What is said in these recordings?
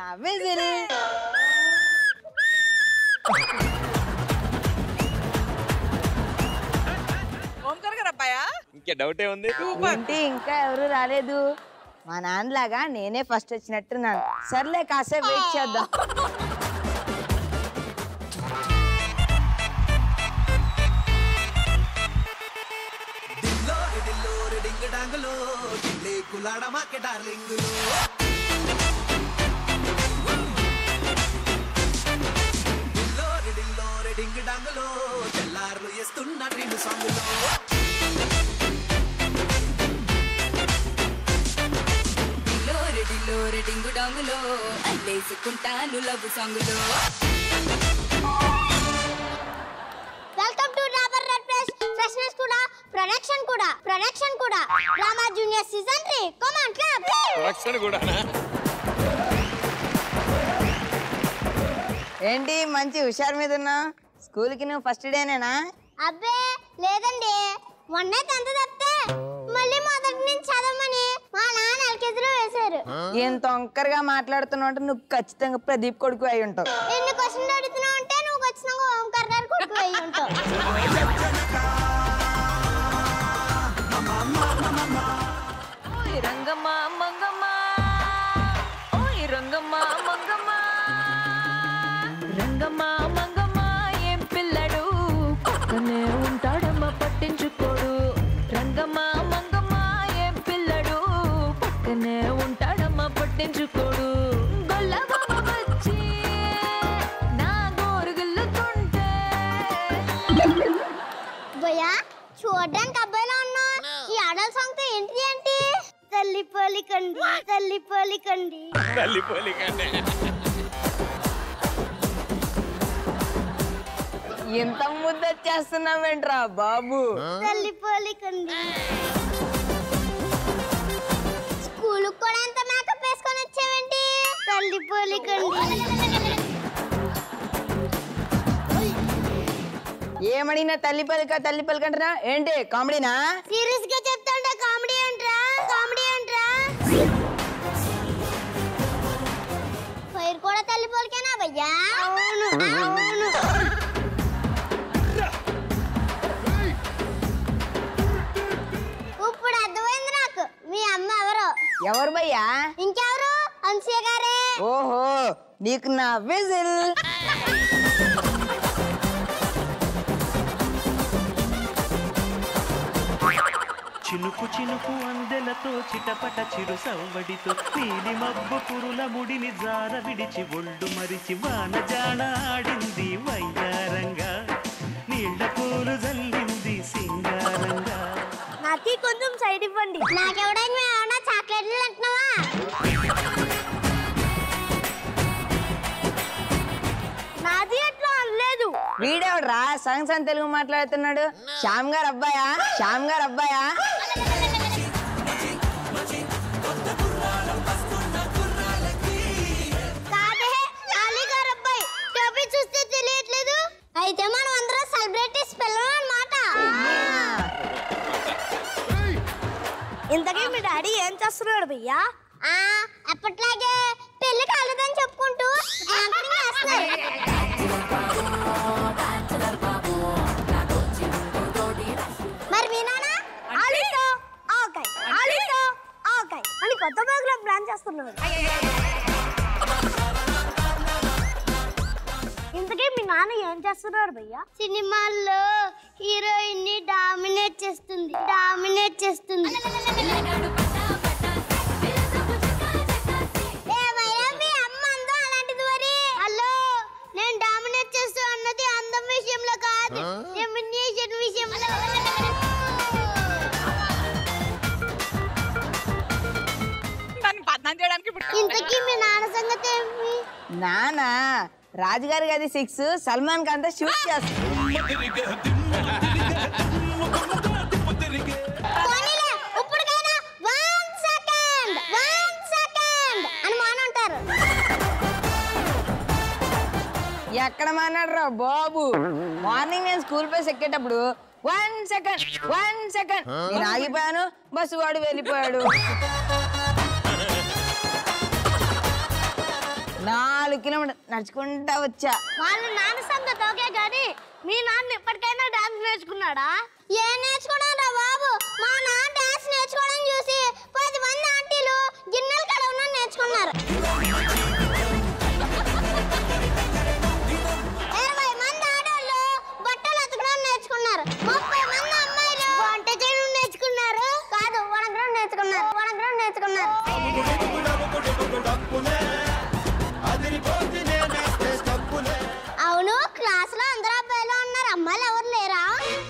నా విజిల్ ఓంకార్ గారు అబ్బాయా ఇంకే డౌటే ఉంది ఏంటి ఇంకా ఎవరు రాలేదు మా నాన్నలాగా నేనే ఫస్ట్ వచ్చినట్టున్నాను సర్లే కాసేపు వెయిట్ చేద్దాం డిలో రెడిలో రెడింగు డాంగులో అల్లేసుకుంటాను లవ్ సాంగులో welcome to robber red place freshness కూడా ప్రొడక్షన్ కూడా ప్రొడక్షన్ కూడా drama junior season three come on clap production కూడానా ఏంటి మంచి హుషారు మీద ఉన్నా స్కూల్కి నువ్వు ఫస్ట్ డేనేనా అబ్బే లేదండి మొన్నే టెన్త్ తప్పితే మళ్ళీ మొదటి నుంచి చదవమని మా నాన్న ఎల్కేజీలో వేశారు ఎంత ఒంకరగా మాట్లాడుతున్నావు అంటే నువ్వు ఖచ్చితంగా ప్రదీప్ కొడుకు అయి ఉంటావు ఎన్ని క్వశ్చన్లు అడుగుతున్నావు అంటే నువ్వు వచ్చినాక ఓంకార్ గారు కొడుకు అయి ఉంటావు ఓయ్ రంగమ్మ మంగమ్మ ఓయ్ రంగమ్మ మంగమ్మ రంగమ్మ మంగమ్మ ఏం పిల్లడు పక్కనే ఉంటాడమ్మ పట్టించుకోడు రంగమ్మ మంగమ్మ ఏం పిల్లడు పక్కనే ఉంటాడమ్మ పట్టించుకోడు గొల్లబాబ వచ్చి నా గోరుగుల్లుతుంటే భయ్యా చూడడానికి అబ్బాయిలో ఉన్నా ఈ ఆడల్ సాంగ్ తో ఏంటి ఏంటి తల్లి పోలికండి తల్లి పోలికండి తల్లి పోలికంటే ఎంత ముద్ద చేస్తున్నావేంట్రా బాబు తల్లి పోలికండి స్కూల్ కూడా ఎంత మేకప్ వేసుకొని వచ్చావేంటి తల్లి పోలికండి ఏమడిగినా తల్లి పలిక తల్లి పలిక అంటున్నా ఏంటి కామెడీనా సీరియస్ గా చెప్తాంటే కామెడీ అంట్రా కామెడీ అంట్రా ఫైర్ కూడా తల్లి పోలికేనా భయ్యా అవును అవును ఇప్పుడు అర్థమైంది నాకు మీ అమ్మ ఎవరు ఎవరు భయ్యా ఇంకెవరు అంశయ్య గారే ఓహో నీకు నా విజిల్ చినుకు చినుకు అందెలతో చిటపట చిరు సవ్వడితో నీలి మబ్బు పురుల ముడిని జార విడిచి ఒళ్ళు మరిచి వాన జాడ ఆడింది వయ్యారంగా నీళ్ల పూలు జల్లింది సింగారంగా నాకి కొంచెం సైడ్ ఇవ్వండి నాకెవడైనా ఏమన్నా చాక్లెట్లు అంటున్నావా నాది అట్లా అనలేదు వీడెవడ్రా సంగ్ సంగ్ తెలుగు మాట్లాడుతున్నాడు శ్యామ్ గారు అబ్బాయా శ్యామ్ గారు అబ్బాయా కాదే అలీ గారు అబ్బాయి టోపీ చూస్తే తెలియట్లేదు అయితే మనం అందరం సెలబ్రిటీస్ పిల్లలు అన్నమాట ఇంతకీ మీ డాడీ ఏం చేస్తున్నాడు భయ్యా అప్పట్లాగే పెళ్లి కాలేదని చెప్పుకుంటూ యాంకరింగ్ చేస్తున్నారు మరి మీ నాన్న ఆలీతో ఆవకాయ్ ఆలీతో ఆవకాయ్ అని కొత్త ప్రోగ్రామ్ ప్లాన్ చేస్తున్నాడు ఇంతకీ మీ నాన్న ఏం చేస్తున్నారు భయ్యా సినిమాల్లో హీరోయిన్ ని డామినేట్ చేస్తుంది డామినేట్ చేస్తుంది ఏమైనా మీ అమ్మ అందం అలాంటిది మరి హలో నేను డామినేట్ చేస్తూ అన్నది అందం విషయంలో కాదు ఎమినేషన్ విషయంలో నన్ను బద్నాం చేయడానికి పుట్టావు. ఇంతకీ మీ నాన్న సంగతి ఏమి నానా రాజుగారి గది సిక్స్ సల్మాన్ ఖాన్ తో షూట్ చేస్తా పోనీలే, ఇప్పటికైనా one second, one second అని మానంటారు. ఎక్కడ మాట్లాడరా బాబు మార్నింగ్ నేను స్కూల్ బస్ ఎక్కేటప్పుడు వన్ సెకండ్ వన్ సెకండ్ నేను ఆగిపోయాను బస్సు వాడు వెళ్ళిపోయాడు నాలుగు కిలోమీటర్ నడుచుకుంటా వచ్చా వాళ్ళ నాన్న సంగతి ఓకే కానీ మీ నాన్న ఎప్పటికైనా డాన్స్ నేర్చుకున్నాడా ఏం నేర్చుకున్నారా బాబు మా నాన్న డాన్స్ నేర్చుకోవడం చూసి పది మంది ఆంటీలు గిన్నెలు కడవడం నేర్చుకున్నారు ఇరవై మంది ఆడవాళ్ళు బట్టలు అతకడం నేర్చుకున్నారు ముప్పై మంది అమ్మాయిలు వంట చేయడం నేర్చుకున్నారు కాదు వనగడం నేర్చుకున్నారు వనగడం నేర్చుకున్నారు అవును క్లాస్ లో అందరూ అబ్బాయిలు ఉన్నారు అమ్మాయిలు ఎవరు లేరా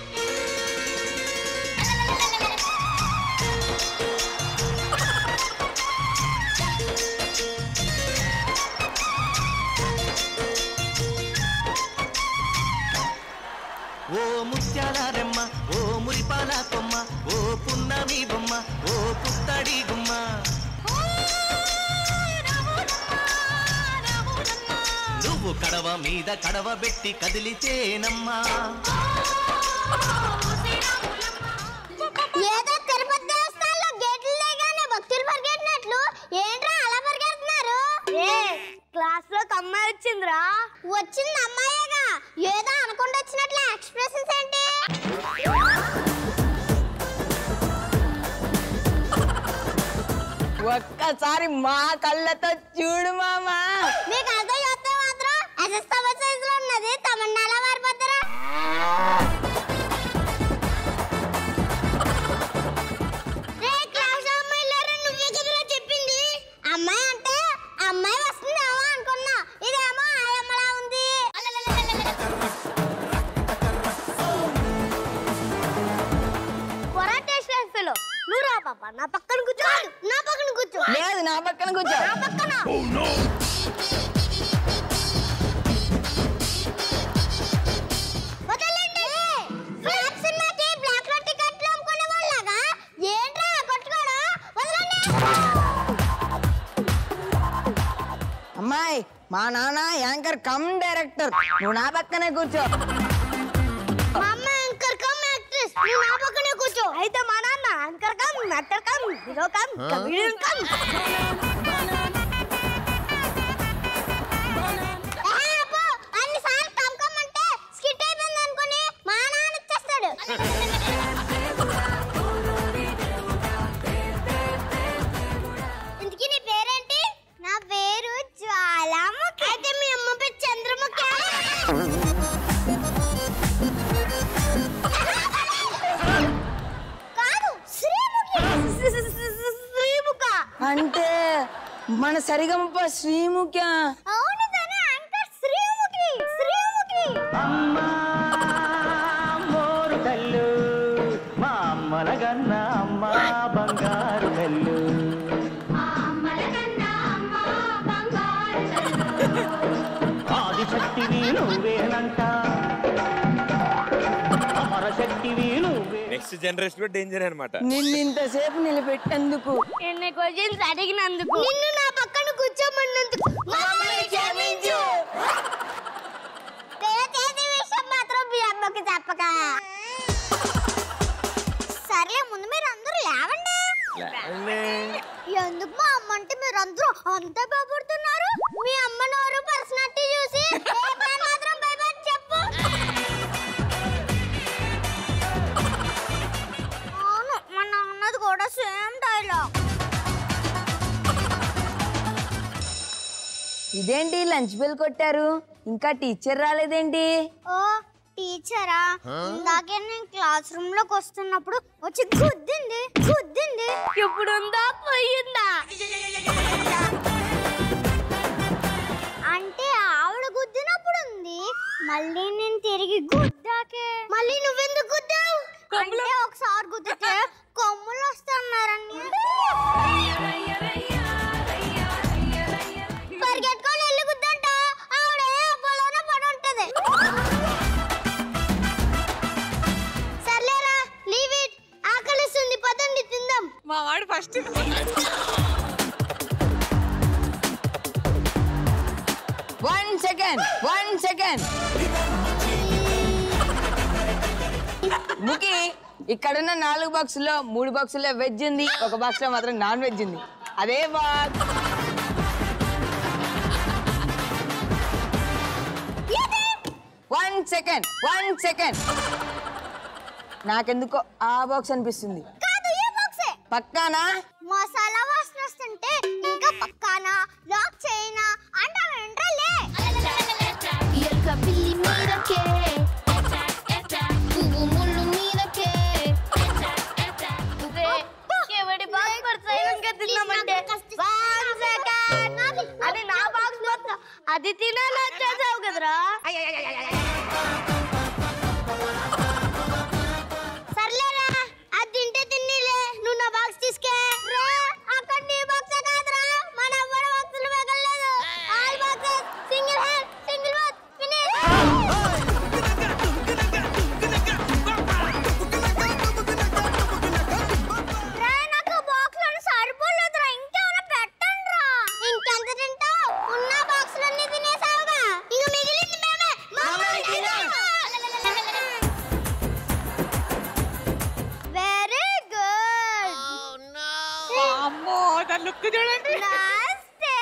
ఓ ముత్యాల రెమ్మ ఓ మురిపాల కొమ్మ ఓ పున్నమి బొమ్మ ఓ పుత్తడి గుమ్మ నువ్వు కడవ మీద కడవ పెట్టి కదిలితేనమ్మా ఏదో తిరుపతి దేవస్థానంలో గేట్లు లేగానే భక్తులు పరిగెట్టినట్లు ఏంట్రా అలా పరిగెడుతున్నారు ఏ క్లాస్ లో అమ్మాయి వచ్చిందిరా వచ్చింది అమ్మాయేగా ఏదో అనుకుంటూ వచ్చినట్లు ఎక్స్ప్రెషన్స్ ఏంటి ఒక్కసారి మా కళ్ళతో చూడు మామా మీకు అర్థం చేస్తే మాత్రం అసిస్తవ సైజ్ లో ఉన్నది తమిళనాడులో మారిపోతారా రే క్లాస్ అమ్మాయి లేరని నువ్వే కదరా చెప్పింది అమ్మాయి అంటే అమ్మాయి వస్తుందేమో అనుకున్నా ఇదేమో ఆయమ్మలా ఉంది కొరాటేషన్ నువ్వు రా పాప నా పక్కన కూర్చో నా పక్కన కూర్చో లేదు నా పక్కన కూర్చో నా పక్కన వదలండి ఫ్లాప్ సినిమాకి బ్లాక్ లో టికెట్లు అమ్ముకునే వాళ్ళగా ఏంట్రా కొట్టుకోవడం వదలండి అమ్మాయి మా నాన్న యాంకర్ కమ్ డైరెక్టర్ నువ్వు నా పక్కనే కూర్చో మా అమ్మ యాంకర్ కమ్ యాక్ట్రెస్ నువ్వు నా పక్కనే కూర్చో అయితే మా నాన్న anchor come actor come hero come comedian come అన్నిసార్లు కమ్ కమ్ అంటే స్కిట్ అయిపోయింది అనుకుని మా నాన్న వచ్చేస్తాడు ఇంతకీ నీ పేరేంటి నా పేరు జ్వాలాముఖి అయితే మీ అమ్మ పేరు చంద్రముఖి కాదు శ్రీముఖి శ్రీముఖ అంటే మన సరిగమప శ్రీముఖ్య అవును తనే యాంకర్ శ్రీముఖి శ్రీముఖి అమ్మా మోరు తల్లు మా అమ్మల గన్న అమ్మ బంగారు తల్లు ఆది శక్తివి నువ్వేనంట అమర శక్తివి నువ్వే నెక్స్ట్ జనరేషన్ కూడా డేంజర్ అనమాట నిన్ను ఇంతసేపు నిలబెట్టేందుకు ఎన్ని క్వశ్చన్స్ అడిగినందుకు నిన్ను నా పక్కన కూర్చోమన్నందుకు మమ్మల్ని క్షమించు చేతి విషయం మాత్రం మీ అమ్మకి చెప్పక సర్లే ముందు మీరు అందరూ లేవండి ఎందుకు మా అమ్మ అంటే మీరు అందరూ అంత భయపడుతున్నారు మీ అమ్మ నోరు పర్సనాలిటీ చూసి ఏ పని మాత్రం భయపడి చెప్పు అవును మా నాన్నది కూడా సేమ్ డైలాగ్ ఇదేంటి లంచ్ బెల్ కొట్టారు ఇంకా టీచర్ రాలేదేంటి ఓ టీచరా ఇందాకే నేను క్లాస్ రూమ్ లోకి వస్తున్నప్పుడు వచ్చి గుద్దింది గుద్దింది ఇప్పుడు ఉందా పోయిందా అంటే ఆవిడ గుద్దినప్పుడు ఉంది మళ్ళీ నేను తిరిగి గుద్దాకే మళ్ళీ నువ్వెందుకు గుద్దావు అంటే ఒకసారి గుద్దితే కొమ్ములు వస్తున్నారని పరిగెట్టుకొని వెళ్ళి గుద్దంట ఆవిడ పొలంలో పడి ఉంటది సర్లేరా లీవ్ ఇట్ ఆకలిస్తుంది పదండి తిందాం మా వాడు first one second one second ముకి ఇక్కడున్న నాలుగు బాక్సుల్లో మూడు బాక్సుల్లో వెజ్ ఉంది ఒక బాక్స్ లో మాత్రం నాన్ వెజ్ ఉంది అదే బాక్స్ సెకండ్ వన్ సెకండ్ నాకెందుకో ఆ బాక్స్ అనిపిస్తుంది కాదు ఈ బాక్సే పక్కానా మసాలా వాసన వస్తుంటే ఇంకా పక్కానా లాక్ చేయనా అంటావేంట్రలే ఎక్క పిల్లి మీదకే పువ్వు ముళ్ళు మీదకే ఎవడి బాగా పడతాయి తిన్నామంటే అది నా బాక్స్ మొత్తం అది తినాలి వచ్చేసావు కదరా సర్లేరా అది తింటే తిన్నీలే నువ్వు నా బాక్స్ తీసుకే రే అక్కడ నీ బాక్స్ కాదురా మన ఎవ్వరి బాక్సులు మిగలలేదు all boxes single hand single box finish రే నాకు బాక్స్ లో సరిపోలేదురా ఇంకేమైనా పెట్టండి రా ఇంకెంత తింటావు ఉన్న బాక్స్ లన్నీ తినేసావుగా ఇక మిగిలింది మేమే వెరీ గుడ్ అమ్మో దాని లుక్ చూడండి నమస్తే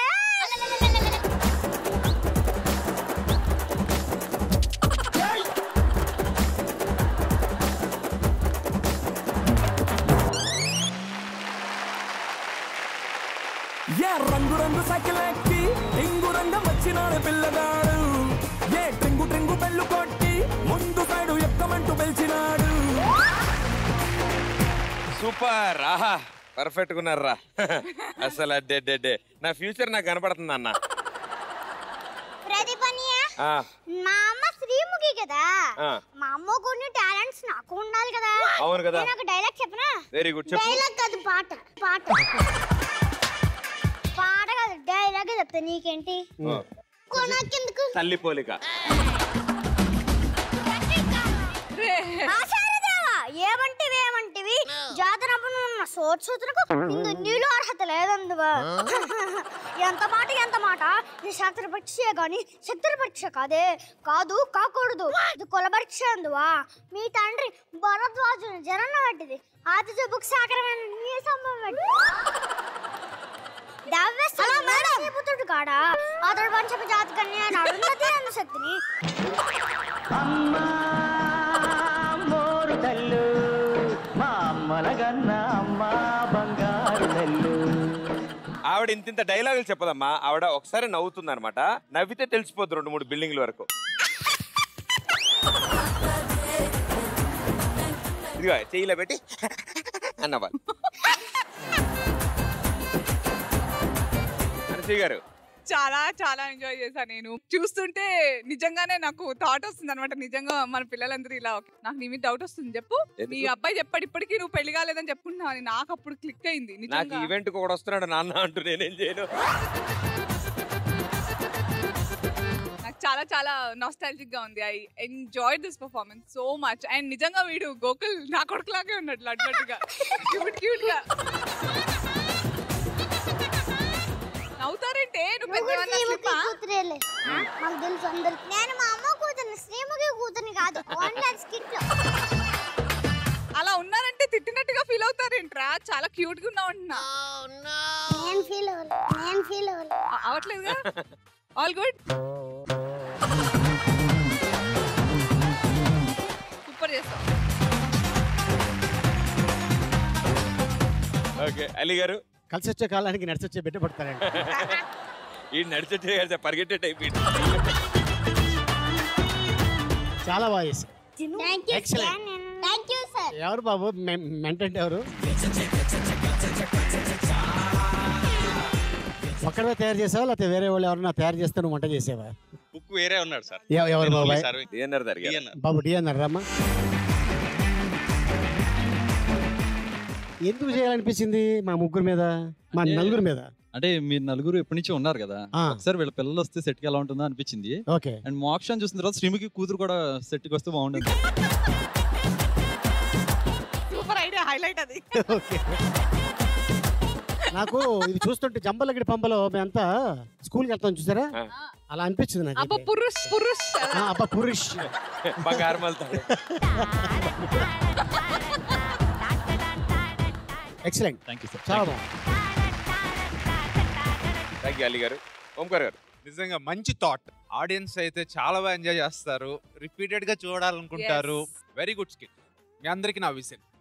ఏ రంగు రంగు సైకిల్ ఎక్కి రింగు రంగం వచ్చినాడు పిల్లగాడు ఏ ట్రింగు ట్రింగు బెల్లు కొట్టి ముందు సైడు ఎక్కమంటూ పిలిచినాడు సూపర్ ఆహా పర్ఫెక్ట్ ఉన్నారా అసలు అడ్డే అడ్డే నా ఫ్యూచర్ నాకు కనపడుతుంది అన్న ప్రదీపనియా ఆ, మా అమ్మ శ్రీముఖి కదా ఆ. మా అమ్మ కొన్ని టాలెంట్స్ నాకు ఉండాలి కదా అవును కదా. నేను ఒక డైలాగ్ చెప్పనా వెరీ గుడ్ చెప్పు డైలాగ్ కాదు పాట పాట పాట కాదు డైలాగ్ చెప్తా నీకేంటి ఆ, కొనాకెందుకు తల్లి పోలిక ఆచార్యదేవా ఏమంటివి ఏమంటివి జాతరప్పుడు ఉన్న సోట్ సూత్రకు ఇందు నీళ్ళు అర్హత లేదందువా ఎంత మాట ఎంత మాట ఇది శాస్త్ర పరీక్షే గాని శక్తుల పరీక్ష కాదే కాదు కాకూడదు ఇది కుల పరీక్ష అందువా మీ తండ్రి భరద్వాజుని జనన వంటిది ఆది జబ్బుకు సాకరమైన నీ సంభవం పుత్రుడు కాడా అతడు పంచమ జాతి కన్యా అరుంధతి అన్న శక్తిని అమ్మా మోరు తల్లు మా అమ్మలగన్న అమ్మ బంగారు తల్లు ఆవిడ ఇంత ఇంత డైలాగులు చెప్పదమ్మా ఆవిడ ఒకసారి నవ్వుతుంది అనమాట నవ్వితే తెలిసిపోద్ది రెండు మూడు బిల్డింగ్ల వరకు ఇదిగో చెయ్యిలో పెట్టి అన్నవాళ్ళు అనసూయ గారు చాలా చాలా ఎంజాయ్ చేశాను నేను చూస్తుంటే నిజంగానే నాకు థాట్ వస్తుంది అనమాట నిజంగా మన పిల్లలందరూ ఇలా okay. నాకు నీ మీద డౌట్ వస్తుంది చెప్పు ఎందుకు? మీ అబ్బాయి చెప్పాడు ఇప్పటికీ నువ్వు పెళ్లి కాలేదని చెప్పుకుంటున్నావు అని నాకు అప్పుడు క్లిక్ అయింది నాకు నిజంగా ఈవెంట్ కూడా వస్తున్నాడు నాన్న అంటూ నేనేం చేయను నాకు చాలా చాలా నాస్టాలజిక్ గా ఉంది I enjoy this performance so much and నిజంగా వీడు గోకుల్ నా కొడుకులాగే ఉన్నాడు లడ్డట్టుగా క్యూట్ క్యూట్ గా నవ్వుతారంటే నువ్వు నువ్వు కూడా పెద్దవాళ్ళ శ్రీముఖి స్లిప్పా? కూతురేలే మాకు తెలుసు అందరికి నేను మా అమ్మ కూతుర్ని శ్రీముఖి కూతుర్ని కాదు ఓన్లీ అది స్కిట్ లో అలా ఉన్నారంటే తిట్టినట్టుగా ఫీల్ అవుతారేంట్రా చాలా క్యూట్ గా ఉన్నావు అంటున్నా నేను ఫీల్ అవ్వాలి నేను ఫీల్ అవ్వాలి అ- అవట్లేదుగా ఆల్ గుడ్ సూపర్ చేస్తావు ఓకే అలీ గారు కలిసి వచ్చే కాలానికి నడిచి వచ్చే బిడ్డ పడతారండి ఈ నడిచే పరిగెట్టే టైప్ చాలా బాగా చేశారు thank you Excellent. Thank you sir ఎవరు బాబు మెంటెంట్ ఎవరు ఒక్కడే తయారు చేసావా లేకపోతే వేరే వాళ్ళు ఎవరన్నా తయారు చేస్తే నువ్వు వంట చేసేవా బుక్ వేరే ఉన్నాడు సార్ ఎవ- ఎవరు నేను బాబాయ్ only serving. డిఎన్ఆర్ జరిగారు DNR. బాబు డి అన్నారు రమ్మా ఎందుకు చేయాలనిపించింది మా ముగ్గురు మీద మా నలుగురు మీద అంటే మీరు నలుగురు ఎప్పటి నుంచి ఉన్నారు కదా ఆ. ఒకసారి వీళ్ళ పిల్లలు వస్తే సెట్ కి ఎలా ఉంటుందో అనిపించింది ఓకే అండ్ మోక్షం చూసిన తర్వాత శ్రీముఖి కూతురు కూడా సెట్ కి వస్తే బాగుంటుంది సూపర్ ఐడియా హైలైట్ అది ఓకే నాకు ఇది చూస్తుంటే జంబలగిడి పంపలో మేమంతా స్కూల్కి వెళ్తాం చూసారా ఆ. అలా అనిపించింది నాకు అబ్బా పురుష్ పురుష్ ఆ, అబ్బా పురుష్ బంగారు మళ్తాడు ఎక్సలెంట్ థ్యాంక్ యూ సార్ చాలా బాగుంది థ్యాంక్ యూ అలీ గారు ఓంకార్ గారు నిజంగా మంచి థాట్ ఆడియన్స్ అయితే చాలా బాగా ఎంజాయ్ చేస్తారు రిపీటెడ్ గా చూడాలనుకుంటారు వెరీ గుడ్ స్కిట్ మీ అందరికి నా విసిల్